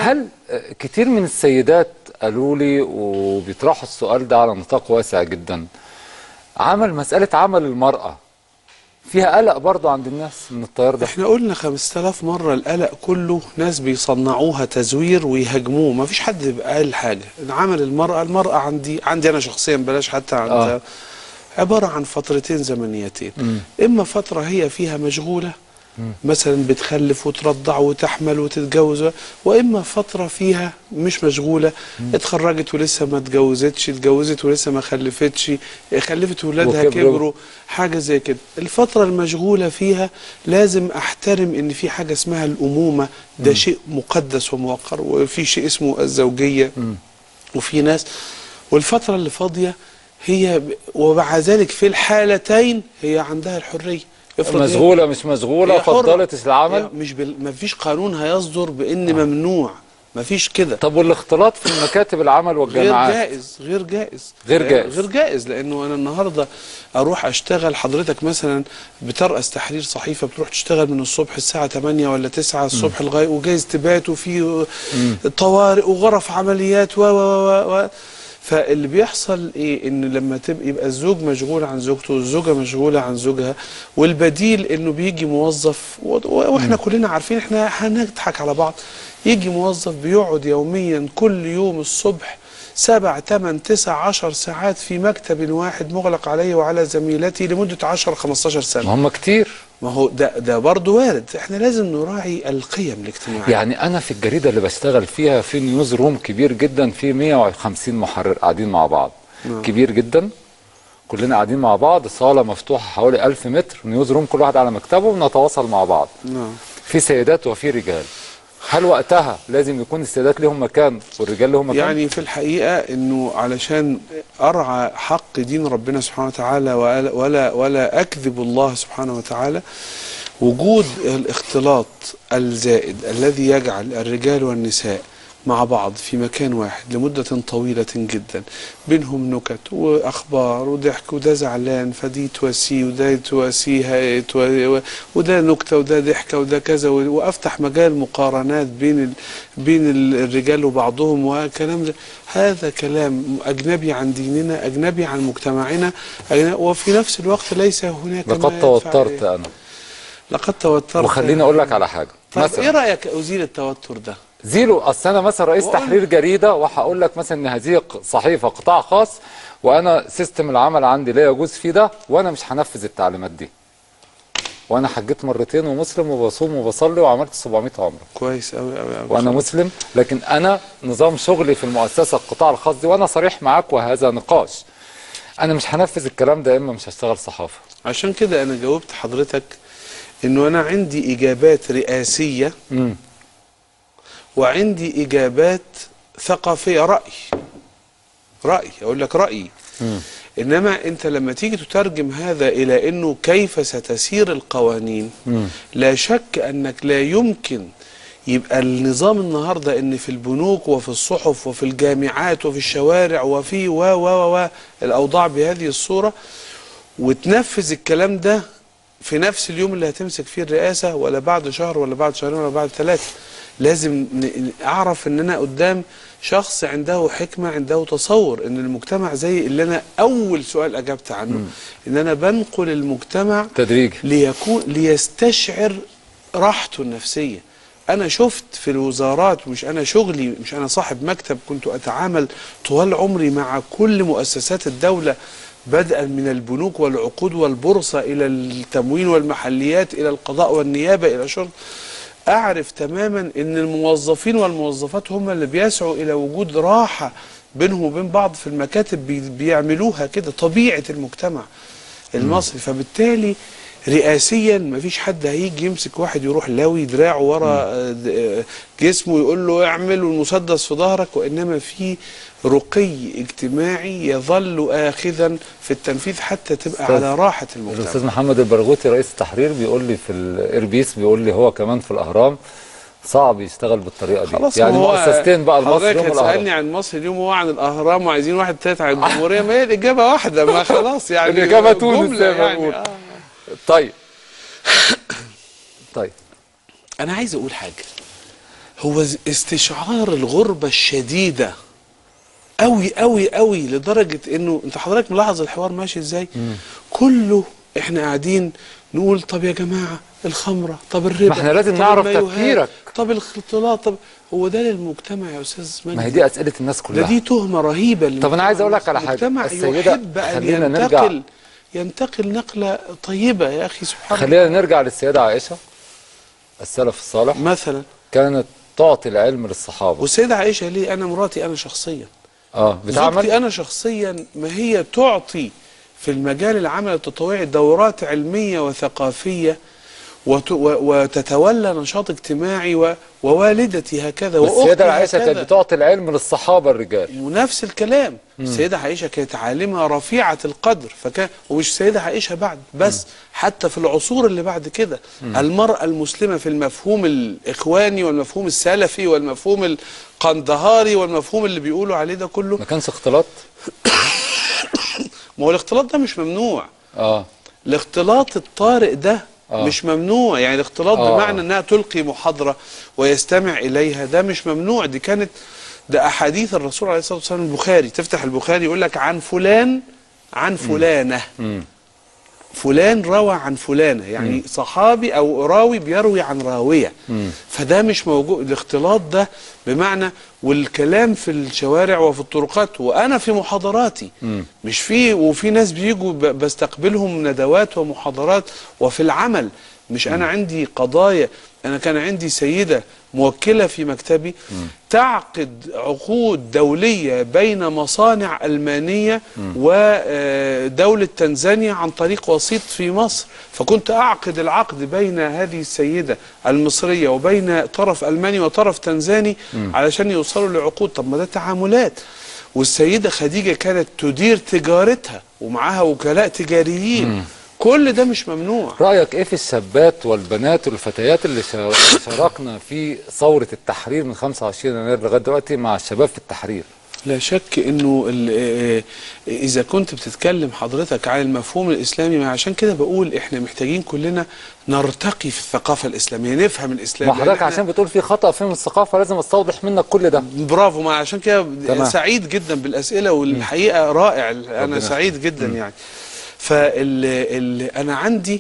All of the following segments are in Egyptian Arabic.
هل آه، كتير من السيدات قالوا لي وبيطرحوا السؤال ده على نطاق واسع جدا عمل مسألة عمل المرأة فيها قلق برضو عند الناس من التيار ده احنا قلنا 5000 مرة القلق كله ناس بيصنعوها تزوير ويهاجموه ما فيش حد بيبقى قال حاجة عمل المرأة المرأة عندي عندي انا شخصيا بلاش حتى عند آه. عبارة عن فترتين زمنيتين اما فترة هي فيها مشغولة مثلا بتخلف وترضع وتحمل وتتجوز واما فتره فيها مش مشغوله اتخرجت ولسه ما اتجوزتش اتجوزت ولسه ما خلفتش خلفت ولادها وكبروا. كبروا حاجه زي كده الفتره المشغوله فيها لازم احترم ان في حاجه اسمها الامومه ده شيء مقدس وموقر وفي شيء اسمه الزوجيه وفي ناس والفتره اللي فاضيه هي ب- ومع ذلك في الحالتين هي عندها الحريه افرض هي- مشغولة مش مشغولة هي حرة. فضلت العمل هي مش بال... ما فيش قانون هيصدر بان ممنوع ما فيش كده طب والاختلاط في المكاتب العمل غير والجامعات جائز غير جائز غير جائز. غير جائز لانه انا النهارده اروح اشتغل حضرتك مثلا بترأس تحرير صحيفه بتروح تشتغل من الصبح الساعه 8 ولا 9 الصبح لغايه وجايز تبات وفي طوارئ وغرف عمليات و و و و فاللي بيحصل ايه ان لما تبقى يبقى الزوج مشغول عن زوجته والزوجه مشغوله عن زوجها والبديل انه بيجي موظف و- و- واحنا كلنا عارفين احنا هنضحك على بعض يجي موظف بيقعد يوميا كل يوم الصبح سبع تمن تسع عشر ساعات في مكتب واحد مغلق عليه وعلى زميلتي لمدة عشر خمستاشر سنة ما هم كتير ما هو ده ده برضه وارد احنا لازم نراعي القيم الاجتماعية يعني انا في الجريده اللي بشتغل فيها في نيوز روم كبير جدا في 150 محرر قاعدين مع بعض نعم. كبير جدا كلنا قاعدين مع بعض صاله مفتوحه حوالي 1000 متر نيوز روم كل واحد على مكتبه ونتواصل مع بعض نعم في سيدات وفي رجال هل وقتها لازم يكون السيدات لهم مكان والرجال لهم مكان يعني في الحقيقة انه علشان ارعى حق دين ربنا سبحانه وتعالى ولا ولا, ولا اكذب الله سبحانه وتعالى وجود الاختلاط الزائد الذي يجعل الرجال والنساء مع بعض في مكان واحد لمدة طويلة جدا بينهم نكت وأخبار وضحك وده زعلان فدي تواسيه وده تواسيها تو- وده نكتة وده ضحكة وده كذا و- وأفتح مجال مقارنات بين ال... بين ال- الرجال وبعضهم وكلام ده هذا كلام أجنبي عن ديننا أجنبي عن مجتمعنا أجنبي وفي نفس الوقت ليس هناك ما لقد يدفع توترت إليه. انا لقد توترت وخليني اقول لك على حاجه طيب مثلا ايه رايك ازيل التوتر ده زيرو اصل انا مثلا رئيس وقول- تحرير جريده وهقول لك مثلا ان هذه ق- صحيفه قطاع خاص وانا سيستم العمل عندي لا يجوز فيه ده وانا مش هنفذ التعليمات دي وانا حجيت مرتين ومسلم وبصوم وبصلي وعملت 700 عمره كويس قوي قوي قوي وانا مسلم لكن انا نظام شغلي في المؤسسه القطاع الخاص دي وانا صريح معاك وهذا نقاش انا مش هنفذ الكلام ده اما مش هشتغل صحافه عشان كده انا جاوبت حضرتك انه انا عندي اجابات رئاسيه امم وعندي اجابات ثقافيه راي راي اقول لك رايي انما انت لما تيجي تترجم هذا الى انه كيف ستسير القوانين لا شك انك لا يمكن يبقى النظام النهارده ان في البنوك وفي الصحف وفي الجامعات وفي الشوارع وفي و و و و الاوضاع بهذه الصوره وتنفذ الكلام ده في نفس اليوم اللي هتمسك فيه الرئاسه ولا بعد شهر ولا بعد شهرين ولا بعد ثلاثه لازم ن- اعرف ان انا قدام شخص عنده حكمه عنده تصور ان المجتمع زي اللي انا اول سؤال اجبت عنه ان انا بنقل المجتمع تدريجي ليكون ليستشعر راحته النفسيه انا شفت في الوزارات مش انا شغلي مش انا صاحب مكتب كنت اتعامل طوال عمري مع كل مؤسسات الدوله بدءا من البنوك والعقود والبورصه الى التموين والمحليات الى القضاء والنيابه الى شرط اعرف تماما ان الموظفين والموظفات هم اللي بيسعوا الى وجود راحه بينهم وبين بعض في المكاتب بي- بيعملوها كده طبيعه المجتمع المصري فبالتالي رئاسيا مفيش حد هيجي يمسك واحد يروح لاوي دراعه ورا آه، د- آه، جسمه يقول له اعمل والمسدس في ظهرك وانما في رقي اجتماعي يظل اخذا في التنفيذ حتى تبقى أستاذ- على راحه المجتمع الاستاذ محمد البرغوثي رئيس التحرير بيقول لي في الايربيس بيقول لي هو كمان في الاهرام صعب يشتغل بالطريقه دي خلاص يعني ما هو مؤسستين بقى المصري حضرتك والاهرام هتسالني عن مصر اليوم هو عن الاهرام وعايزين واحد تالت عن الجمهوريه ما هي الاجابه واحده ما خلاص يعني الإجابة تونس جملة زي ما يعني بنقول. آه. طيب طيب انا عايز اقول حاجه هو ز- استشعار الغربة الشديدة قوي قوي قوي لدرجة انه انت حضرتك ملاحظ الحوار ماشي ازاي كله احنا قاعدين نقول طب يا جماعة الخمرة طب الربا ما احنا لازم طب نعرف المايوهات، تفكيرك. طب الاختلاط طب هو ده للمجتمع يا استاذ مجدي ما هي دي اسئله الناس ده كلها دي تهمة رهيبة طب أنا عايز أقول لك على حاجة. المجتمع السيدة- يحب أن خلينا نرجع. ينتقل ينتقل نقلة طيبة يا أخي سبحان الله خلينا نرجع للسيده عائشه السلف الصالح مثلا كانت تعطي العلم للصحابه والسيدة عائشة ليه أنا مراتي أنا شخصيا اه بتعمل زوجتي أنا شخصيا ما هي تعطي في المجال العمل التطوعي دورات علمية وثقافية وت- و- وتتولى نشاط اجتماعي و- ووالدتي هكذا وأختي والسيده عائشه هكذا. كانت بتعطي العلم للصحابه الرجال ونفس الكلام السيدة عائشة كانت عالمة رفيعة القدر فكان ومش السيدة عائشة بعد بس حتى في العصور اللي بعد كده المرأة المسلمة في المفهوم الإخواني والمفهوم السلفي والمفهوم القندهاري والمفهوم اللي بيقولوا عليه ده كله ما كانش اختلاط ما هو الاختلاط ده مش ممنوع اه الاختلاط الطارئ ده آه. مش ممنوع يعني الاختلاط آه. بمعنى انها تلقي محاضرة ويستمع اليها ده مش ممنوع دي كانت ده احاديث الرسول عليه الصلاة والسلام البخاري تفتح البخاري يقول لك عن فلان عن فلانة مم. فلان روى عن فلانة يعني صحابي او راوي بيروي عن راوية فده مش موجود الاختلاط ده بمعنى والكلام في الشوارع وفي الطرقات وانا في محاضراتي مش في وفي ناس بيجوا ب- بستقبلهم ندوات ومحاضرات وفي العمل مش انا عندي قضايا انا كان عندي سيدة موكلة في مكتبي تعقد عقود دولية بين مصانع ألمانية ودولة تنزانيا عن طريق وسيط في مصر فكنت أعقد العقد بين هذه السيدة المصرية وبين طرف ألماني وطرف تنزاني علشان يوصلوا لعقود طب ما ده تعاملات والسيدة خديجة كانت تدير تجارتها ومعاها وكلاء تجاريين كل ده مش ممنوع رايك ايه في الشابات والبنات والفتيات اللي شا- شاركنا في ثوره التحرير من 25 يناير لغايه دلوقتي مع الشباب في التحرير لا شك انه ال- آه، آه، اذا كنت بتتكلم حضرتك عن المفهوم الاسلامي ما عشان كده بقول احنا محتاجين كلنا نرتقي في الثقافه الاسلاميه نفهم الاسلام ما لأن حضرتك إحنا- عشان بتقول في خطا فهم الثقافه لازم استوضح منك كل ده برافو ما عشان كده تمام. سعيد جدا بالاسئله والحقيقه رائع انا ربنا سعيد جدا يعني فال ال انا عندي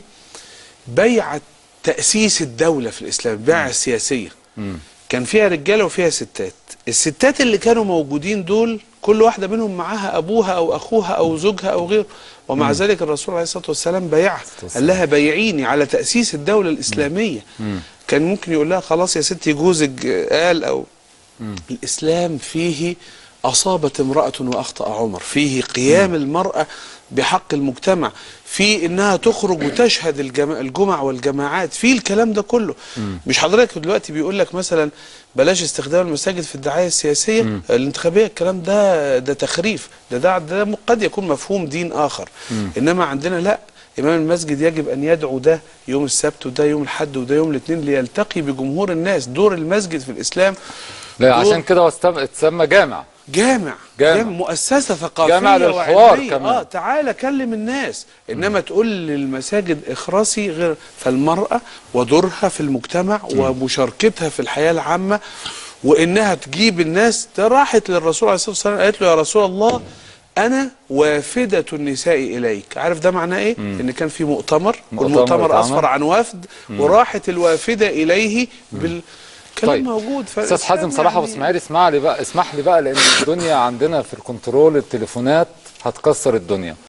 بيعه تاسيس الدوله في الاسلام البيعه السياسيه كان فيها رجاله وفيها ستات الستات اللي كانوا موجودين دول كل واحده منهم معاها ابوها او اخوها او زوجها او غيره ومع ذلك الرسول عليه الصلاه والسلام بايعها قال لها بايعيني على تاسيس الدوله الاسلاميه كان ممكن يقول لها خلاص يا ستي جوزك قال او الإسلام فيه أصابت امرأة وأخطأ عمر فيه قيام المرأة بحق المجتمع في إنها تخرج وتشهد الجم- الجمع والجماعات في الكلام ده كله مش حضرتك دلوقتي بيقول لك مثلا بلاش استخدام المساجد في الدعاية السياسية الانتخابية الكلام ده ده تخريف ده ده, ده قد يكون مفهوم دين آخر إنما عندنا لا إمام المسجد يجب أن يدعو ده يوم السبت وده يوم الحد وده يوم الاثنين ليلتقي بجمهور الناس دور المسجد في الإسلام لا دور عشان كده هو استم- اتسمى جامع جامع جامع. مؤسسة ثقافية جامع للحوار وعلمية. كمان. اه تعالى كلم الناس انما تقول للمساجد اخرسي غير فالمرأة ودورها في المجتمع ومشاركتها في الحياة العامة وانها تجيب الناس ده راحت للرسول عليه الصلاة والسلام قالت له يا رسول الله انا وافدة النساء اليك عارف ده معناه ايه ان كان في مؤتمر مؤتمر والمؤتمر اتعمل. اسفر عن وفد وراحت الوافدة اليه بال كلام طيب. موجود استاذ حازم صلاح ابو اسماعيل اسمع لي بقى اسمح لي بقى لان الدنيا عندنا في الكنترول التليفونات هتكسر الدنيا